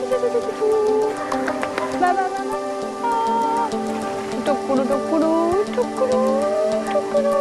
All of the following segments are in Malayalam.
വാ, വാ, വാ, വാ. ടൊക്കുടു, ടൊക്കുടു, ടൊക്കുടു, ടൊക്കുടു.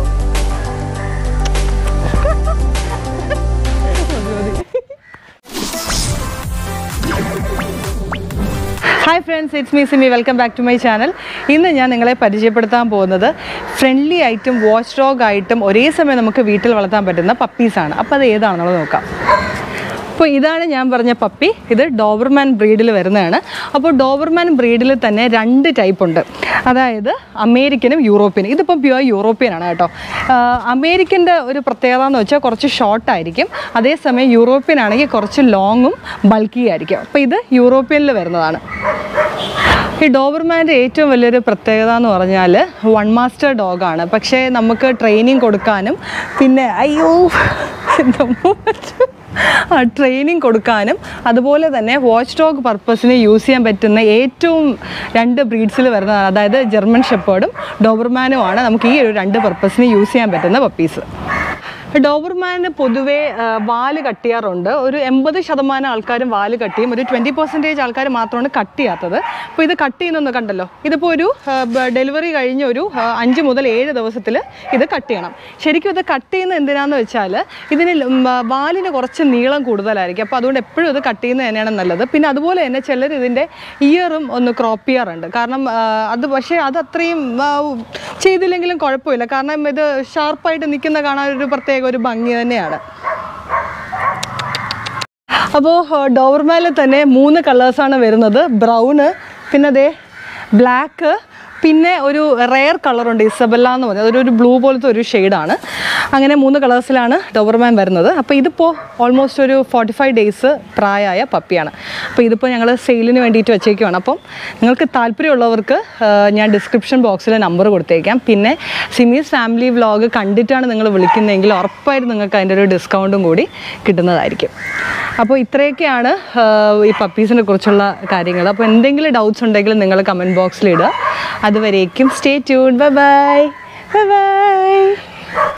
Hi friends it's me Simi welcome back to my channel ഇന്ന് ഞാൻ നിങ്ങളെ പരിചയപ്പെടുത്താൻ പോകുന്നത് ഫ്രണ്ട്ലി ആയിട്ടും വാച്ച് ഡോഗ് ആയിട്ടും ഒരേ സമയം നമുക്ക് വീട്ടിൽ വളർത്താൻ പറ്റുന്ന പപ്പീസാണ് അപ്പോൾ അത് ഏതാണെന്നുള്ളത് നോക്കാം അപ്പോൾ ഇതാണ് ഞാൻ പറഞ്ഞ പപ്പി ഇത് ഡോബർമാൻ ബ്രീഡിൽ വരുന്നതാണ് അപ്പോൾ ഡോബർമാൻ ബ്രീഡിൽ തന്നെ രണ്ട് ടൈപ്പ് ഉണ്ട് അതായത് അമേരിക്കനും യൂറോപ്യനും ഇതിപ്പോൾ പ്യുവർ യൂറോപ്യൻ ആണ് കേട്ടോ ആഹ് അമേരിക്കൻ്റെ ഒരു പ്രത്യേകത എന്ന് വെച്ചാൽ കുറച്ച് ഷോർട്ട് ആയിരിക്കും അതേസമയം യൂറോപ്യൻ ആണെങ്കിൽ കുറച്ച് ലോങ്ങും ബൾക്കി ആയിരിക്കും അപ്പോൾ ഇത് യൂറോപ്യനിൽ വരുന്നതാണ് ഈ ഡോബർമാൻ്റെ ഏറ്റവും വലിയൊരു പ്രത്യേകത എന്ന് പറഞ്ഞാൽ വൺ മാസ്റ്റർ ഡോഗാണ് പക്ഷേ നമുക്ക് ട്രെയിനിങ് കൊടുക്കാനും പിന്നെ അയ്യോ എന്താ ആ ട്രെയിനിങ് കൊടുക്കാനും അതുപോലെ തന്നെ വാച്ച് ഡോഗ് പർപ്പസിന് യൂസ് ചെയ്യാൻ പറ്റുന്ന ഏറ്റവും രണ്ട് ബ്രീഡ്സിൽ വരുന്നതാണ് അതായത് ജർമ്മൻ ഷെപ്പേർഡും ഡോബർമാനുമാണ് നമുക്ക് ഈ ഒരു രണ്ട് പർപ്പസിന് യൂസ് ചെയ്യാൻ പറ്റുന്ന പപ്പീസ് ഡോബർമാന് പൊതുവേ ആ, വാല് കട്ട് ചെയ്യാറുണ്ട് ഒരു എൺപത് ശതമാനം ആൾക്കാരും വാല് കട്ട് ചെയ്യും ഒരു ട്വൻറ്റി പെർസെൻറ്റേജ് ആൾക്കാർ മാത്രമാണ് കട്ട് ചെയ്യാത്തത് അപ്പോൾ ഇത് കട്ട് ചെയ്യുന്നൊന്ന് കണ്ടല്ലോ ഇതിപ്പോൾ ഒരു ഡെലിവറി കഴിഞ്ഞ ഒരു ആ, അഞ്ച് മുതൽ ഏഴ് ദിവസത്തിൽ ഇത് കട്ട് ചെയ്യണം ശരിക്കും ഇത് കട്ട് ചെയ്യുന്നത് എന്തിനാന്ന് വെച്ചാൽ ഇതിന് ല- ഉം, ആ, വാലിന് കുറച്ച് നീളം കൂടുതലായിരിക്കും അപ്പോൾ അതുകൊണ്ട് എപ്പോഴും ഇത് കട്ട് ചെയ്യുന്നത് തന്നെയാണ് നല്ലത് പിന്നെ അതുപോലെ തന്നെ ചിലർ ഇതിൻ്റെ ഇയറും ഒന്ന് ക്രോപ്പ് ചെയ്യാറുണ്ട് കാരണം ആ, അത് പക്ഷേ അത് അത്രയും ആ, ചെയ്തില്ലെങ്കിലും കുഴപ്പമില്ല കാരണം ഇത് ഷാർപ്പായിട്ട് നിൽക്കുന്ന കാണാൻ ഒരു പ്രത്യേക ഒരു ഭംഗി തന്നെയാണ് അപ്പോൾ ഡോവർമാലിൽ തന്നെ മൂന്ന് കളേഴ്സാണ് വരുന്നത് ബ്രൗണ് പിന്നെ അതേ ബ്ലാക്ക് പിന്നെ ഒരു റെയർ കളറുണ്ട് ഇസബല്ല എന്ന് പറഞ്ഞത് അതൊരു ഒരു ബ്ലൂ പോലത്തെ ഒരു ഷെയ്ഡാണ് അങ്ങനെ മൂന്ന് കളേഴ്സിലാണ് ഡോവർമാൻ വരുന്നത് അപ്പോൾ ഇതിപ്പോൾ ഓൾമോസ്റ്റ് ഒരു ഫോർട്ടി ഫൈവ് ഡേയ്സ് പ്രായമായ പപ്പിയാണ് അപ്പോൾ ഇതിപ്പോൾ ഞങ്ങൾ സെയിലിന് വേണ്ടിയിട്ട് വെച്ചേക്കുവാണ് അപ്പം നിങ്ങൾക്ക് താല്പര്യമുള്ളവർക്ക് ആ, ഞാൻ ഡിസ്ക്രിപ്ഷൻ ബോക്സിൽ നമ്പർ കൊടുത്തേക്കാം പിന്നെ സിമീസ് ഫാമിലി വ്ളോഗ് കണ്ടിട്ടാണ് നിങ്ങൾ വിളിക്കുന്നതെങ്കിൽ ഉറപ്പായിട്ട് നിങ്ങൾക്ക് അതിൻ്റെ ഒരു ഡിസ്കൗണ്ടും കൂടി കിട്ടുന്നതായിരിക്കും അപ്പോൾ ഇത്രയൊക്കെയാണ് ആ, ഈ പപ്പീസിനെ കുറിച്ചുള്ള കാര്യങ്ങൾ അപ്പോൾ എന്തെങ്കിലും ഡൗട്ട്സ് ഉണ്ടെങ്കിൽ നിങ്ങൾ കമൻറ്റ് ബോക്സിൽ ഇടുക അതുവരേക്കും stay tune bye bye bye by